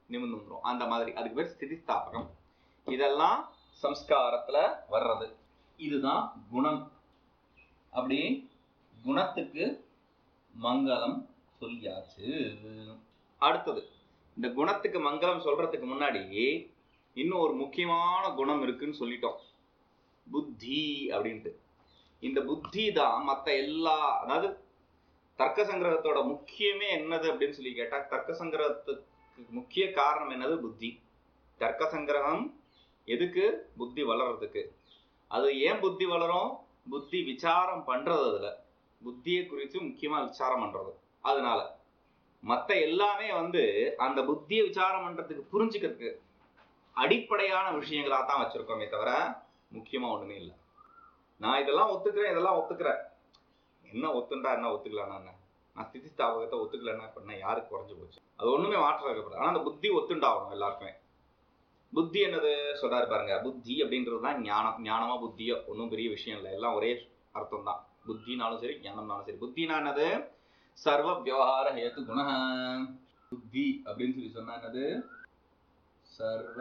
நிமிர்ந்து வந்துரும் அந்த மாதிரி அதுக்கு பேர் ஸ்திதிஸ்தாபகம் இதெல்லாம் சம்ஸ்காரத்துல வர்றது இதுதான் குணம் அப்படி குணத்துக்கு மங்களம் சொல்லியாச்சு அடுத்தது இந்த குணத்துக்கு மங்களம் சொல்றதுக்கு முன்னாடி இன்னும் ஒரு முக்கியமான குணம் இருக்குன்னு சொல்லிட்டோம் புத்தி அப்படின்ட்டு இந்த புத்தி தான் மற்ற எல்லா அதாவது தர்க்க சங்கிரகத்தோட முக்கியமே என்னது அப்படின்னு சொல்லி கேட்டா தர்க்க சங்கிரகத்துக்கு முக்கிய காரணம் என்னது புத்தி தர்க்க சங்கிரகம் எதுக்கு புத்தி வளர்றதுக்கு அது ஏன் புத்தி வளரும் புத்தி விசாரம் பண்றது அதுல புத்தியை குறித்து முக்கியமா விசாரம் பண்றது அதனால மத்த எல்லாமே வந்து அந்த புத்தியை விசாரம் பண்றதுக்கு புரிஞ்சுக்கிறதுக்கு அடிப்படையான விஷயங்களா தான் வச்சிருக்கோமே தவிர முக்கியமா ஒண்ணுமே இல்லை நான் இதெல்லாம் ஒத்துக்கிறேன் இதெல்லாம் ஒத்துக்கிறேன் என்ன ஒத்துண்டா என்ன ஒத்துக்கலாம் நான் நான் ஸ்திதி ஸ்தாபகத்தை ஒத்துக்கலன்னா பண்ண யாருக்கு குறைஞ்சு போச்சு அது ஒண்ணுமே மாற்றம் இருக்கப்படாது ஆனா அந்த புத்தி ஒத்துண்டாகணும் எல்லாருக்குமே புத்தி என்னது சொல்றாரு பாருங்க புத்தி அப்படின்றது தான் ஞானம் ஞானமா புத்தியோ ஒன்றும் பெரிய விஷயம் இல்லை எல்லாம் ஒரே அர்த்தம் தான் புத்தினாலும் சரி ஞானம்னாலும் சரி புத்தினா என்னது சர்வ விவகார ஹேத்து குண புத்தி அப்படின்னு சொல்லி சொன்னா என்னது சர்வ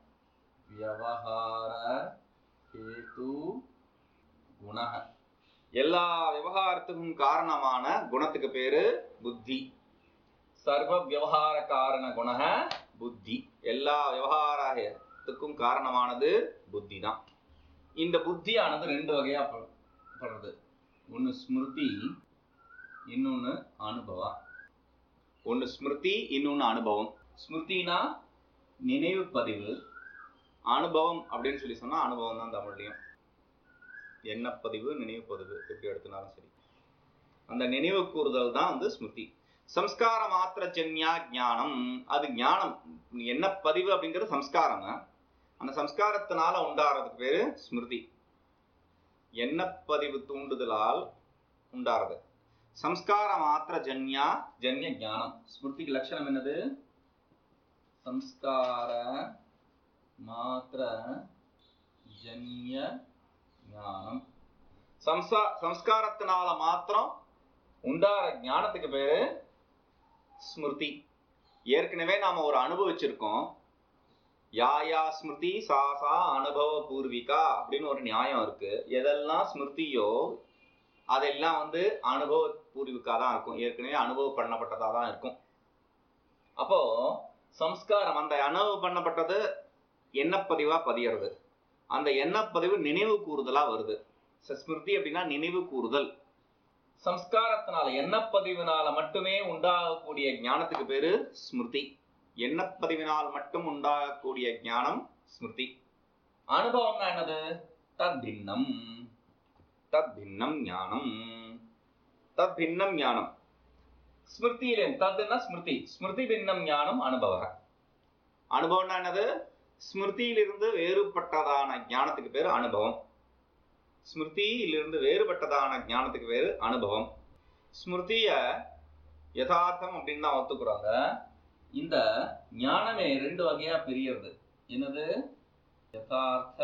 விவகார ஹேத்து குண எல்லா விவகாரத்துக்கும் காரணமான குணத்துக்கு பேரு புத்தி சர்வ விவகார காரண குண புத்தி எல்லா விவகாரத்துக்கும் காரணமானது புத்தி தான் இந்த புத்தியானது ரெண்டு வகையா ப- படுறது ஒன்னு ஸ்மிருதி இன்னொன்னு அனுபவம் ஒன்னு ஸ்மிருதி இன்னொன்னு அனுபவம் ஸ்மிருதினா நினைவு பதிவு அனுபவம் அப்படின்னு சொல்லி சொன்னா அனுபவம் தான் தமிழ்லையும் எண்ணப்பதிவு நினைவு பதிவு எப்படி எடுத்தனாலும் சரி அந்த நினைவு கூறுதல் தான் வந்து ஸ்மிருதி சம்ஸ்கார மாத்திர ஜன்யா ஞானம் அது ஞானம் எண்ணப்பதிவு அப்படிங்கிறது சம்ஸ்காரம் அந்த சம்ஸ்காரத்தினால உண்டாறதுக்கு பேரு ஸ்மிருதி எண்ணப்பதிவு தூண்டுதலால் உண்டாறது சம்ஸ்கார மாத்திர ஜன்யா ஜன்ய ஞானம் ஸ்மிருதிக்கு லட்சணம் என்னது சம்ஸ்கார மாத்திர ஜன்ய ஞானம் சம்சா சம்ஸ்காரத்தினால மாத்திரம் உண்டார ஞானத்துக்கு பேரு ஸ்மிருதி ஏற்கனவே நாம ஒரு அனுபவிச்சிருக்கோம் யா யா ஸ்மிருதி சா சா அனுபவ பூர்விகா அப்படின்னு ஒரு நியாயம் இருக்கு எதெல்லாம் ஸ்மிருதியோ அதெல்லாம் வந்து அனுபவ பூர்விகா தான் இருக்கும் ஏற்கனவே அனுபவம் பண்ணப்பட்டதா தான் இருக்கும் அப்போ சம்ஸ்காரம் அந்த அனுபவம் பண்ணப்பட்டது எண்ணப்பதிவா பதியறது அந்த எண்ணப்பதிவு நினைவு கூறுதலா வருது ச- ஸ்மிருதி அப்படின்னா நினைவு கூறுதல் சம்ஸ்காரத்தினால எண்ணப்பதிவினால மட்டுமே உண்டாகக்கூடிய ஞானத்துக்கு பேரு ஸ்மிருதி எண்ணப்பதிவினால் மட்டும் உண்டாகக்கூடிய ஞானம் ஸ்மிருதி அனுபவம்னா என்னது தத் பின்னம் தத் பின்னம் ஞானம் தத் பின்னம் ஞானம் ஸ்மிருதியிலே தத்னா ஸ்மிருதி ஸ்மிருதி பின்னம் ஞானம் அனுபவ அனுபவம்னா என்னது ஸ்மிருதியிலிருந்து வேறுபட்டதான ஞானத்துக்கு பேரு அனுபவம் ஸ்மிருதியிலிருந்து வேறுபட்டதான ஞானத்துக்கு பேரு அனுபவம் ஸ்மிருதிய யதார்த்தம் அப்படின்னு தான் ஒத்துக்குறாங்க இந்த ஞானமே ரெண்டு வகையா பிரியறது என்னது யதார்த்த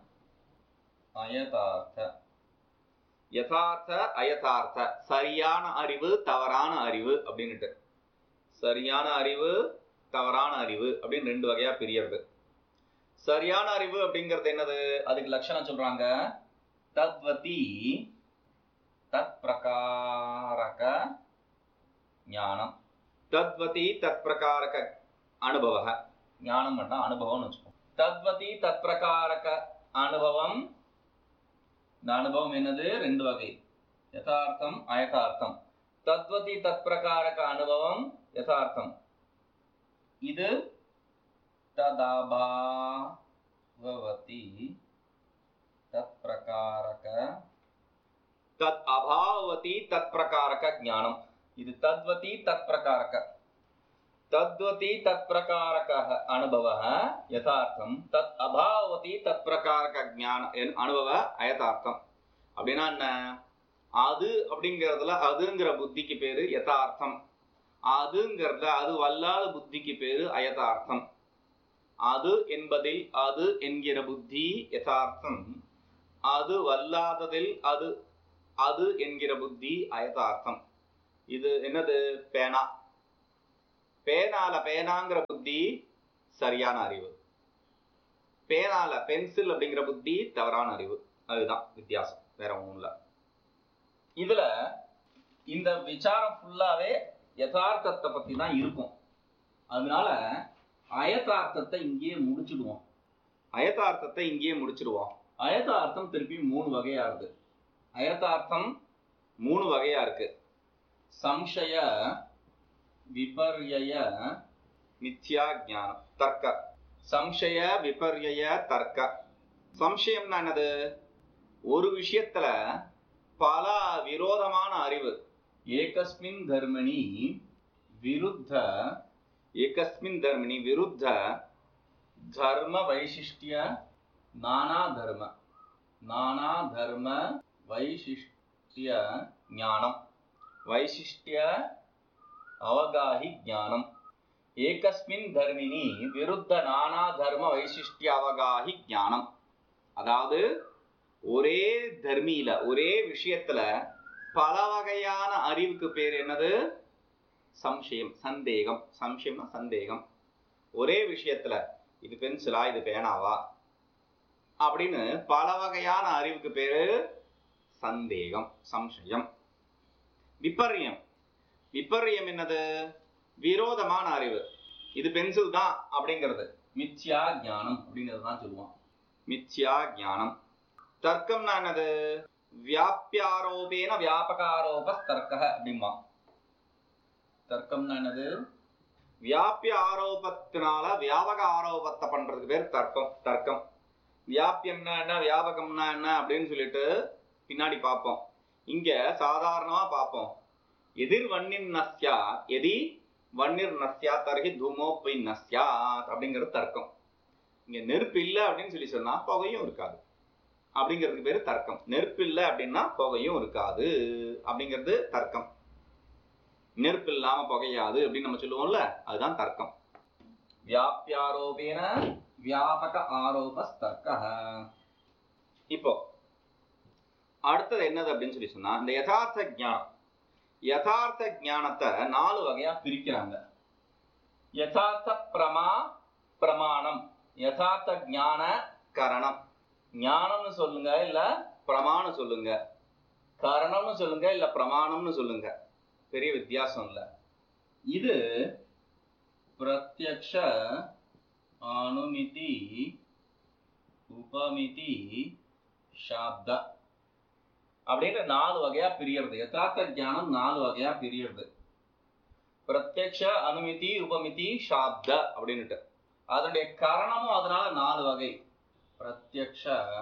அயதார்த்த யதார்த்த அயதார்த்த சரியான அறிவு தவறான அறிவு அப்படின்னுட்டு சரியான அறிவு தவறான அறிவு அப்படின்னு ரெண்டு வகையா பிரியறது சரியான அறிவு அப்படிங்கிறது என்னது அதுக்கு லட்சணம் சொல்றாங்க தத்வதி தத் பிரகாரக ஞானம் தத்வதி தத் பிரகாரக அனுபவ ஞானம் பண்ணா அனுபவம்னு வச்சுக்கோ தத்வதி தத் பிரகாரக அனுபவம் இந்த அனுபவம் என்னது ரெண்டு வகை யதார்த்தம் அயதார்த்தம் தத்வதி தத் பிரகாரக அனுபவம் யதார்த்தம் இது ததாபாவதி தத் பிரகாரக தத் அபாவதி தத் பிரகாரக ஞானம் இது தத்வதி தத் பிரகாரக தத்வதி தத் பிரகாரக அனுபவ யதார்த்தம் தத் அபாவதி தத் பிரகாரக ஞான என் அனுபவ அயதார்த்தம் அப்படின்னா என்ன அது அப்படிங்கிறதுல அதுங்கிற புத்திக்கு பேரு யதார்த்தம் அதுங்கிறதுல அது வல்லாத புத்திக்கு பேரு அயதார்த்தம் அது என்பதில் அது என்கிற புத்தி யதார்த்தம் அது வல்லாததில் அது அது என்கிற புத்தி அயதார்த்தம் இது என்னது பேனா பேனால பேனாங்கிற புத்தி சரியான அறிவு பேனால பென்சில் அப்படிங்கிற புத்தி தவறான அறிவு அதுதான் வித்தியாசம் வேற ஒண்ணும் இல்ல இதுல இந்த விசாரம் ஃபுல்லாவே யதார்த்தத்தை பத்தி தான் இருக்கும் அதனால அயதார்த்தத்தை இங்கேயே முடிச்சிடுவோம் அயதார்த்தத்தை இங்கேயே முடிச்சிடுவோம் அயதார்த்தம் திருப்பி மூணு வகையா இருக்கு அயதார்த்தம் மூணு வகையா இருக்கு சம்சய விபர்யய மித்யா ஞானம் தர்க்க சம்சய விபர்யய தர்க்க சம்சயம்னா என்னது ஒரு விஷயத்துல பல விரோதமான அறிவு ஏகஸ்மின் தர்மணி விருத்த ஏகஸ்மின் தர்மணி விருத்த தர்ம வைசிஷ்டிய நானா தர்ம நானா தர்ம வைசிஷ்டிய ஞானம் வைசிஷ்டிய அவகாஹி ஞானம் ஏகஸ்மின் தர்மினி விருத்த நானா தர்ம வைசிஷ்டிய அவகாஹி ஞானம் அதாவது ஒரே தர்மியில ஒரே விஷயத்துல பல வகையான அறிவுக்கு பேர் என்னது சம்சயம் சந்தேகம் சம்சயம்னா சந்தேகம் ஒரே விஷயத்துல இது பென்சிலா இது பேனாவா அப்படின்னு பல வகையான அறிவுக்கு பேரு சந்தேகம் சம்சயம் விபர்யம் விபர்யம் என்னது விரோதமான அறிவு இது பென்சில் தான் அப்படிங்கிறது மித்யா ஞானம் அப்படிங்கிறது தான் சொல்லுவான் மித்யா ஞானம் தர்க்கம்னா என்னது வியாபியாரோபேன வியாபகாரோப தர்க்க அப்படிம்பா தர்க்கம்னா என்னது வியாபிய ஆரோபத்தினால வியாபக ஆரோபத்தை பண்றதுக்கு பேர் தர்க்கம் தர்க்கம் வியாபியம்னா என்ன வியாபகம்னா என்ன அப்படின்னு சொல்லிட்டு பின்னாடி பார்ப்போம் இங்க சாதாரணமா பார்ப்போம் எதிர் வன்னின் நஸ்யா எதி வன்னிர் நஸ்யா தர்ஹி தூமோப்பை நஸ்யா அப்படிங்கிறது தர்க்கம் இங்க நெருப்பு இல்லை அப்படின்னு சொல்லி சொன்னா புகையும் இருக்காது அப்படிங்கிறதுக்கு பேரு தர்க்கம் நெருப்பு இல்லை அப்படின்னா புகையும் இருக்காது அப்படிங்கிறது தர்க்கம் நெருப்பு இல்லாம புகையாது அப்படின்னு நம்ம சொல்லுவோம்ல அதுதான் தர்க்கம் வியாபியாரோபேன வியாபக ஆரோப தர்க்க இப்போ அடுத்தது என்னது அப்படின்னு சொல்லி சொன்னா இந்த யதார்த்த ஞானம் யதார்த்த ஞானத்தை நாலு வகையா பிரிக்கிறாங்க யதார்த்த பிரமா பிரமாணம் யதார்த்த ஞான கரணம் ஞானம்னு சொல்லுங்க இல்ல பிரமாணம் சொல்லுங்க கரணம்னு சொல்லுங்க இல்ல பிரமாணம்னு சொல்லுங்க பெரிய வித்தியாசம் இல்ல இது பிரத்யக்ஷ அனுமிதி உபமிதி சாப்த அப்படின்னு நாலு வகையா பிரியறது யதார்த்த ஞானம் நாலு வகையா பிரியறது பிரத்யக்ஷ அனுமிதி உபமிதி சாப்த அப்படின்னுட்டு அதனுடைய கரணமும் அதனால நாலு வகை பிரத்யக்ஷ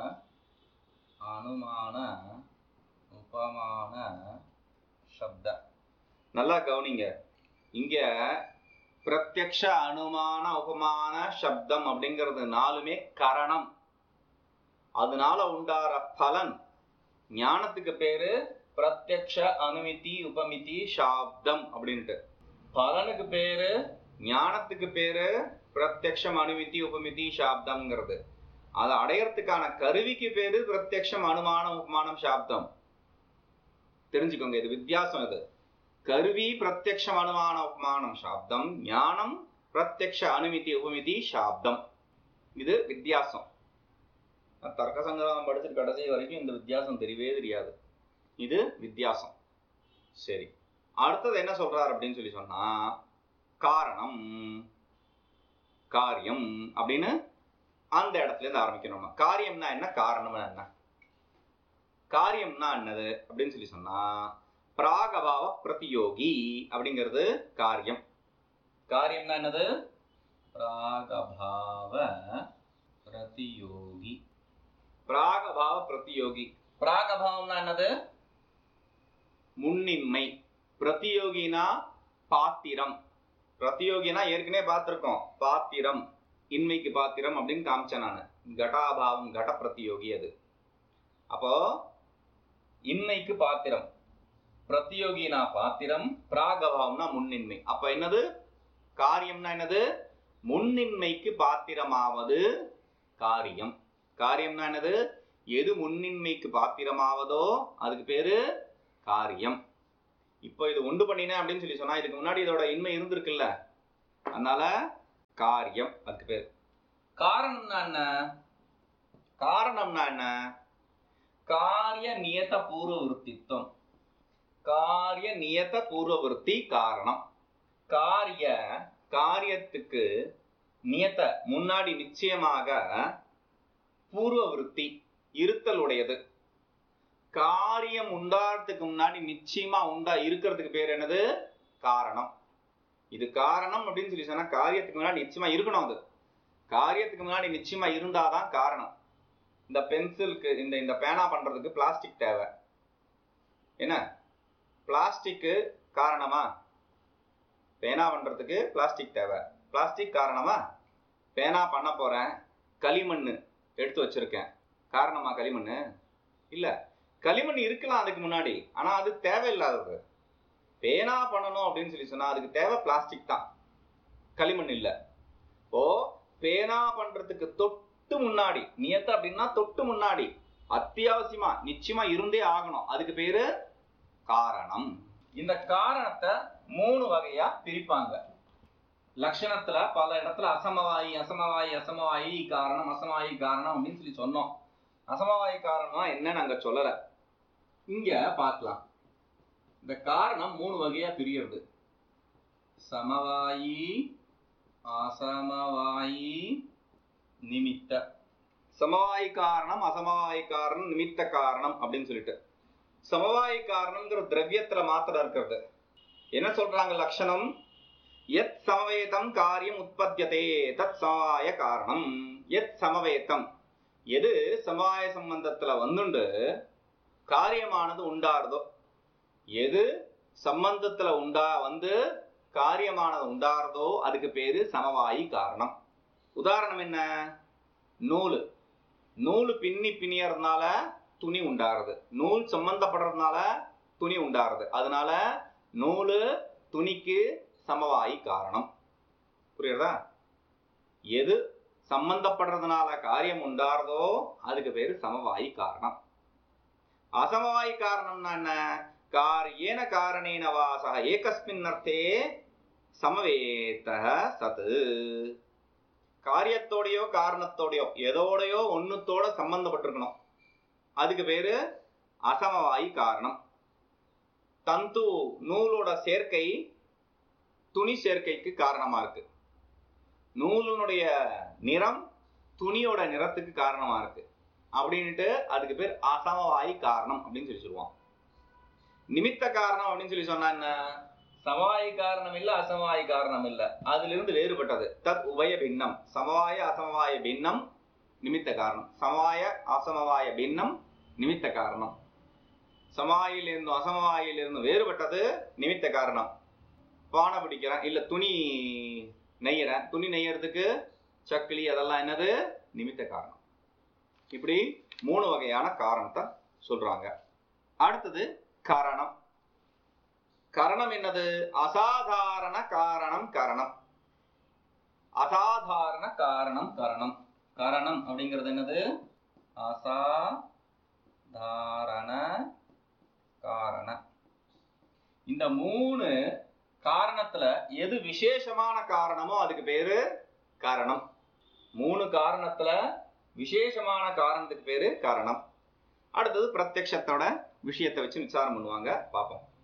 அனுமான உபமான சப்த நல்லா கவனிங்க இங்க பிரத்யக்ஷ அனுமான உபமான சப்தம் அப்படிங்கிறது நாலுமே கரணம் அதனால உண்டார பலன் ஞானத்துக்கு பேரு பிரத்யக்ஷ அனுமிதி உபமிதி சாப்தம் அப்படின்ட்டு பலனுக்கு பேரு ஞானத்துக்கு பேரு பிரத்யக்ஷம் அனுமிதி உபமிதி சாப்தம்ங்கிறது அதை அடையறதுக்கான கருவிக்கு பேரு பிரத்யக்ஷம் அனுமானம் உபமானம் சாப்தம் தெரிஞ்சுக்கோங்க இது வித்தியாசம் இது கருவி பிரத்யக்ஷம் அனுமான உபமானம் சாப்தம் ஞானம் பிரத்யக்ஷ அனுமிதி உபமிதி சாப்தம் இது வித்தியாசம் நான் தர்க்க சங்கிரகம் படிச்சுட்டு கடைசி வரைக்கும் இந்த வித்தியாசம் தெரியவே தெரியாது இது வித்தியாசம் சரி அடுத்தது என்ன சொல்றாரு அப்படின்னு சொல்லி சொன்னா காரணம் காரியம் அப்படின்னு அந்த இடத்துல இருந்து ஆரம்பிக்கணும் நம்ம. காரியம்னா என்ன காரணம்னா என்ன காரியம்னா என்னது அப்படின்னு சொல்லி சொன்னா பிராகபாவ பிரதியோகி அப்படிங்கிறது காரியம் காரியம்னா என்னது பிராகபாவ பிரதியோகி பிராகபாவ பிரதியோகி பிராகபாவம்னா என்னது முன்னின்மை பிரதியோகினா பாத்திரம் பிரதியோகினா ஏற்கனவே பார்த்திருக்கோம் பாத்திரம் இன்மைக்கு பாத்திரம் அப்படின்னு காமிச்சேன் நான் கட்டாபாவம் கட பிரதியோகி அது அப்போ இன்மைக்கு பாத்திரம் பிரதியோகினா பாத்திரம் பிராகபாவம்னா முன்னின்மை அப்ப என்னது காரியம்னா என்னது முன்னின்மைக்கு பாத்திரமாவது காரியம் காரியம்னா என்னது எது முன்னின்மைக்கு பாத்திரமாவதோ அதுக்கு பேரு காரியம் இப்போ இது உண்டு பண்ணினேன் அப்படின்னு சொல்லி சொன்னா இதுக்கு முன்னாடி இதோட இன்மை இருந்திருக்குல்ல அதனால காரியம் அதுக்கு பேர் காரணம்னா என்ன காரணம்னா என்ன காரிய நியத பூர்வ விருத்தித்வம் காரிய நியத பூர்வ விருத்தி காரணம் காரிய காரியத்துக்கு நியத முன்னாடி நிச்சயமாக பூர்வ விருத்தி இருத்தல் உடையது காரியம் உண்டாகிறதுக்கு முன்னாடி நிச்சயமா உண்டா இருக்கிறதுக்கு பேர் என்னது காரணம் இது காரணம் அப்படின்னு சொல்லி சொன்னா காரியத்துக்கு முன்னாடி நிச்சயமா இருக்கணும் அது காரியத்துக்கு முன்னாடி நிச்சயமா இருந்தாதான் காரணம் இந்த பென்சிலுக்கு இந்த இந்த பேனா பண்றதுக்கு பிளாஸ்டிக் தேவை என்ன பிளாஸ்டிக்கு காரணமா பேனா பண்றதுக்கு பிளாஸ்டிக் தேவை பிளாஸ்டிக் காரணமா பேனா பண்ண போறேன் களிமண் எடுத்து வச்சிருக்கேன் காரணமா களிமண் இல்ல களிமண் இருக்கலாம் அதுக்கு முன்னாடி ஆனா அது தேவையில்லாதது பேனா பண்ணணும் அப்படின்னு சொல்லி சொன்னா அதுக்கு தேவை பிளாஸ்டிக் தான் களிமண் இல்ல ஓ பேனா பண்றதுக்கு தொட்டு முன்னாடி நியத்த அப்படின்னா தொட்டு முன்னாடி அத்தியாவசியமா நிச்சயமா இருந்தே ஆகணும் அதுக்கு பேரு காரணம் இந்த காரணத்தை மூணு வகையா பிரிப்பாங்க லட்சணத்துல பல இடத்துல அசமவாயி அசமவாயி அசமவாயி காரணம் அசமவாயி காரணம் அப்படின்னு சொல்லி சொன்னோம் அசமவாயி காரணமா என்னன்னு அங்க சொல்லல இங்க பார்க்கலாம் இந்த காரணம் மூணு வகையா பிரியறது சமவாயி அசமவாயி நிமித்த சமவாயி காரணம் அசமவாயி காரணம் நிமித்த காரணம் அப்படின்னு சொல்லிட்டு சமவாயி காரணம்ங்கிற திரவியத்துல மாத்திரம் இருக்கிறது என்ன சொல்றாங்க லட்சணம் எத் சமவேதம் காரியம் உற்பத்தியதே தத் சமவாய காரணம் எத் சமவேதம் எது சமவாய சம்பந்தத்துல வந்துண்டு காரியமானது உண்டாருதோ எது சம்பந்தத்துல உண்டா வந்து காரியமானது உண்டாருதோ அதுக்கு பேரு சமவாயி காரணம் உதாரணம் என்ன நூல் நூல் பின்னி பிணியறதுனால துணி உண்டாருது நூல் சம்பந்தப்படுறதுனால துணி உண்டாருது அதனால நூலு துணிக்கு சமவாயி காரணம் புரியுறதா எது சம்பந்தப்படுறதுனால காரியம் உண்டாருதோ அதுக்கு பேரு சமவாயி காரணம் அசமவாயி காரணம்னா என்ன காரியேன காரணேன வாசக ஏகஸ்மின் அர்த்தே சமவேத சத்து காரியத்தோடையோ காரணத்தோடையோ எதோடையோ ஒண்ணுத்தோட சம்பந்தப்பட்டிருக்கணும் அதுக்கு பேரு அசமவாயி காரணம் தந்து நூலோட சேர்க்கை துணி சேர்க்கைக்கு காரணமா இருக்கு நூலினுடைய நிறம் துணியோட நிறத்துக்கு காரணமா இருக்கு அப்படின்ட்டு அதுக்கு பேர் அசமவாயி காரணம் அப்படின்னு சொல்லி சொல்லுவோம் நிமித்த காரணம் அப்படின்னு சொல்லி சொன்னா என்ன சமவாயி காரணம் இல்ல அசமவாயி காரணம் இல்ல அதுல இருந்து வேறுபட்டது தத் உபய பின்னம் சமவாய அசமவாய பின்னம் நிமித்த காரணம் சமவாய அசமவாய பின்னம் நிமித்த காரணம் சமவாயிலிருந்தும் அசமவாயிலிருந்தும் வேறுபட்டது நிமித்த காரணம் பானை பிடிக்கிறேன் இல்ல துணி நெய்யறேன் துணி நெய்யறதுக்கு சக்கிலி அதெல்லாம் என்னது நிமித்த காரணம் இப்படி மூணு வகையான காரணத்தை சொல்றாங்க அடுத்தது கரணம் கரணம் என்னது அசாதாரண காரணம் கரணம் அசாதாரண காரணம் கரணம் கரணம் அப்படிங்கிறது என்னது அசாதாரண காரண இந்த மூணு காரணத்துல எது விசேஷமான காரணமோ அதுக்கு பேரு காரணம் மூணு காரணத்துல விசேஷமான காரணத்துக்கு பேரு காரணம் அடுத்தது பிரத்யக்ஷத்தோட விஷயத்தை வச்சு விசாரம் பண்ணுவாங்க பார்ப்போம்